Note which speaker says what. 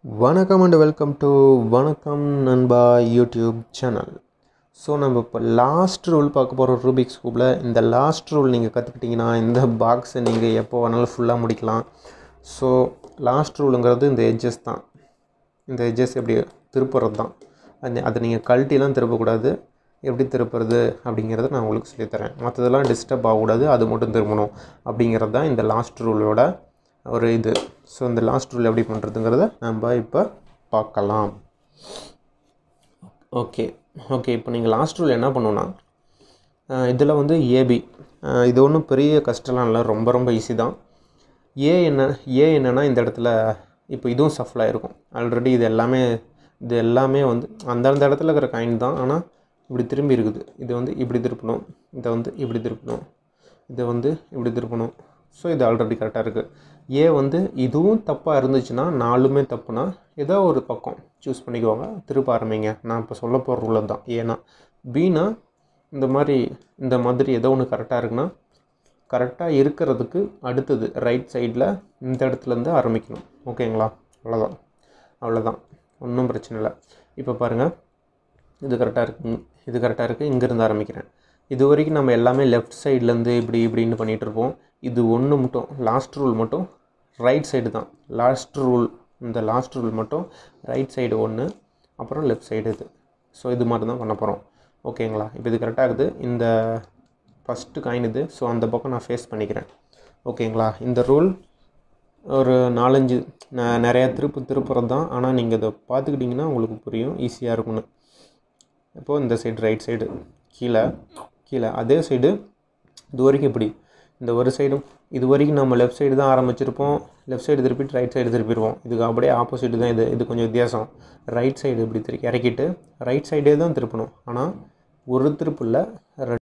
Speaker 1: வணக்கம் and welcome to வணக்கம் நண்பா யூடியூப் சேனல் ஸோ நம்ம இப்போ லாஸ்ட் ரூல் பார்க்க போகிற ரூபிக்ஸ் கூப்பில் இந்த லாஸ்ட் ரூல் நீங்கள் கற்றுக்கிட்டிங்கன்னா இந்த பாக்ஸை நீங்கள் எப்போ வேணாலும் ஃபுல்லாக முடிக்கலாம் ஸோ லாஸ்ட் ரூலுங்கிறது இந்த எட்ஜஸ் தான் இந்த எட்ஜஸ் எப்படி திருப்புறது தான் அது அதை நீங்கள் கழட்டிலாம் திருப்பக்கூடாது எப்படி திருப்புறது அப்படிங்கிறத நான் உங்களுக்கு சொல்லித்தரேன் மற்றதெல்லாம் டிஸ்டர்ப் ஆகக்கூடாது அது மட்டும் திரும்பணும் அப்படிங்கிறது தான் இந்த லாஸ்ட் ரூலோட ஒரு இது ஸோ இந்த லாஸ்ட் ரூல் எப்படி பண்ணுறதுங்கிறத நம்ம இப்போ பார்க்கலாம் ஓகே ஓகே இப்போ நீங்கள் லாஸ்ட் ரூல் என்ன பண்ணணும்னா இதில் வந்து ஏபி இது ஒன்றும் பெரிய கஷ்டம்லாம் இல்லை ரொம்ப ரொம்ப ஈஸி தான் ஏ என்ன ஏ என்னென்னா இந்த இடத்துல இப்போ இதுவும் சஃபலாக இருக்கும் ஆல்ரெடி இது எல்லாமே இது எல்லாமே வந்து அந்தந்த இடத்துல இருக்கிற காயின் தான் ஆனால் இப்படி திரும்பி இருக்குது இது வந்து இப்படி திருப்பணும் இதை வந்து இப்படி திருப்பணும் இதை வந்து இப்படி திருப்பணும் ஸோ இது ஆல்ரெடி கரெக்டாக இருக்குது ஏ வந்து இதுவும் தப்பாக இருந்துச்சுன்னா நாலுமே தப்புனா ஏதோ ஒரு பக்கம் சூஸ் பண்ணிக்குவாங்க திருப்ப ஆரம்பிங்க நான் இப்போ சொல்ல போகிற ரூல் தான் ஏன்னா பீனா இந்த மாதிரி இந்த மாதிரி ஏதோ ஒன்று கரெக்டாக இருக்குன்னா கரெக்டாக இருக்கிறதுக்கு அடுத்தது ரைட் சைடில் இந்த இடத்துலேருந்து ஆரம்பிக்கணும் ஓகேங்களா அவ்வளோதான் அவ்வளோதான் ஒன்றும் பிரச்சனை இல்லை இப்போ பாருங்கள் இது கரெக்டாக இருக்கு இது கரெக்டாக இருக்குது இங்கேருந்து ஆரம்பிக்கிறேன் இது வரைக்கும் நம்ம எல்லாமே லெஃப்ட் சைட்லேருந்து இப்படி இப்படின்னு பண்ணிகிட்டு இருப்போம் இது ஒன்று மட்டும் லாஸ்ட் ரூல் மட்டும் ரைட் சைடு தான் லாஸ்ட் ரூல் இந்த லாஸ்ட் ரூல் மட்டும் ரைட் சைடு ஒன்று அப்புறம் லெஃப்ட் சைடு இது ஸோ இது மாதிரி தான் பண்ண போகிறோம் ஓகேங்களா இப்போ இது கரெக்டாக இருக்குது இந்த ஃபஸ்ட்டு காயின் இது ஸோ அந்த பக்கம் நான் ஃபேஸ் பண்ணிக்கிறேன் ஓகேங்களா இந்த ரூல் ஒரு நாலஞ்சு நான் நிறையா திருப்பு திருப்புறது தான் ஆனால் நீங்கள் இதை பார்த்துக்கிட்டிங்கன்னா உங்களுக்கு புரியும் ஈஸியாக இருக்கும்னு இப்போது இந்த சைடு ரைட் சைடு கீழே கீழே அதே சைடு இது வரைக்கும் இப்படி இந்த ஒரு சைடும் இது வரைக்கும் நம்ம லெஃப்ட் சைடு தான் ஆரம்பிச்சிருப்போம் லெஃப்ட் சைடு திருப்பிட்டு ரைட் சைடு திருப்பிடுவோம் இதுக்கு அப்படியே ஆப்போசிட் தான் இது இது கொஞ்சம் வித்தியாசம் ரைட் சைடு இப்படி திரு இறக்கிட்டு ரைட் சைடே தான் திருப்பணும் ஆனால் ஒரு திருப்பு இல்லை